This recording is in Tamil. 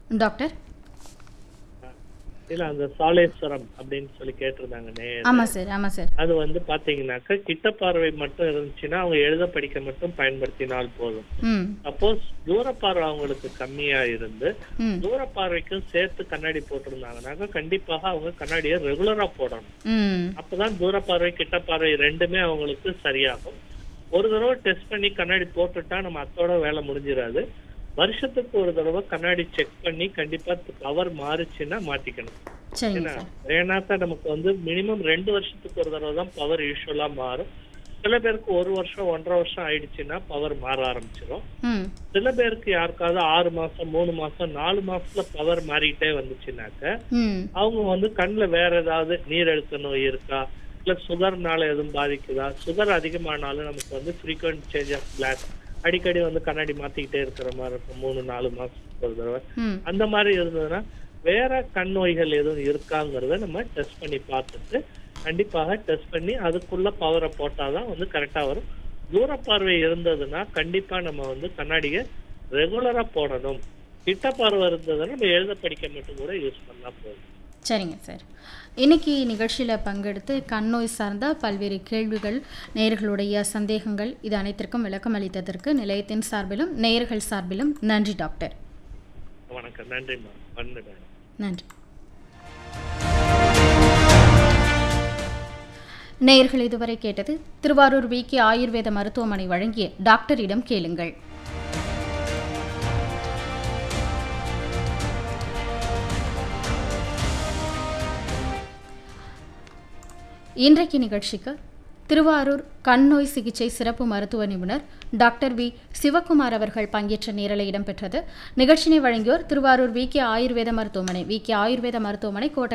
டாக்டர் இல்ல அந்த சாலேஸ்வரம் அப்படின்னு சொல்லி கேட்டிருந்தாங்க நேயர் ஆமாம் சார் ஆமாம் சார் அது வந்து பாத்தீங்கன்னாக்கா கிட்ட பார்வை மட்டும் இருந்துச்சுன்னா அவங்க எழுத படிக்க மட்டும் பயன்படுத்தினால் போதும் ம் சப்போஸ் தூர பார்வை அவங்களுக்கு கம்மியா இருந்து ம் தூர பார்வைக்கும் சேர்த்து கண்ணாடி போட்டிருந்தாங்கன்னாக்கா கண்டிப்பாக அவங்க கண்ணாடியை ரெகுலரா போடணும் ம் அப்பதான் தூர பார்வை கிட்ட பார்வை ரெண்டுமே அவங்களுக்கு சரியாகும் ஒரு தடவை டெஸ்ட் பண்ணி கண்ணாடி போட்டுட்டா நம்ம அத்தோட வேலை முடிஞ்சிடாது வருஷத்துக்கு ஒரு தடவை கண்ணாடி செக் பண்ணி கண்டிப்பா பவர் மாறுச்சுன்னா மாத்திக்கணும் சரிங்க ஏன்னா சார் ஏன்னா தான் நமக்கு வந்து மினிமம் ரெண்டு வருஷத்துக்கு ஒரு தடவை தான் பவர் யூஸ்வலா மாறும் சில பேருக்கு ஒரு வருஷம் ஒன்றரை வருஷம் ஆயிடுச்சுன்னா பவர் மாற ஆரம்பிச்சிடும் ம் சில பேருக்கு யாருக்காவது ஆறு மாசம் மூணு மாசம் நாலு மாசத்துல பவர் மாறிக்கிட்டே வந்துச்சுனாக்க ம் அவங்க வந்து கண்ணுல வேற ஏதாவது நீரழுத்த நோய் இருக்கா இல்ல சுகர்னால எதுவும் பாதிக்குதா சுகர் அதிகமானாலும் நமக்கு வந்து ஃப்ரீக்வெண்ட் சேஞ்ச் ஆஃப் கிளாஸ் அடிக்கடி வந்து கண்ணாடி மாத்திக்கிட்டே இருக்கிற மாதிரி இருக்கும் மூணு நாலு மாசத்துக்கு ஒரு தடவை ம் அந்த மாதிரி இருந்ததுன்னா வேற கண் நோய்கள் எதுவும் இருக்காங்கிறத நம்ம டெஸ்ட் பண்ணி பார்த்துட்டு கண்டிப்பாக டெஸ்ட் பண்ணி அதுக்குள்ள பவரை போட்டாதான் வந்து கரெக்டா வரும் தூர பார்வை இருந்ததுன்னா கண்டிப்பா நம்ம வந்து கண்ணாடியை ரெகுலரா போடணும் கிட்ட பார்வை இருந்ததுன்னா நம்ம எழுத படிக்க மட்டும் கூட யூஸ் பண்ணா போதும் சரிங்க சார் இன்னைக்கு நிகழ்ச்சியில் பங்கெடுத்து கண் நோய் சார்ந்த பல்வேறு கேள்விகள் நேயர்களுடைய சந்தேகங்கள் இது அனைத்திற்கும் விளக்கம் அளித்ததற்கு நிலையத்தின் சார்பிலும் நேயர்கள் சார்பிலும் நன்றி டாக்டர் வணக்கம் நன்றிம்மா பண்ணு மேடம் நன்றி நேயர்கள் இதுவரை கேட்டது திருவாரூர் வி கே ஆயுர்வேத மருத்துவமனை வழங்கிய டாக்டரிடம் கேளுங்கள் இன்றைக்கு நிகழ்ச்சிக்கு திருவாரூர் கண் நோய் சிகிச்சை சிறப்பு மருத்துவ நிபுணர் டாக்டர் வி சிவக்குமார் அவர்கள் பங்கேற்ற நேரலை இடம்பெற்றது நிகழ்ச்சினை வழங்கியோர் திருவாரூர் வி கே ஆயுர்வேத மருத்துவமனை வி கே ஆயுர்வேத மருத்துவமனை கோட்டை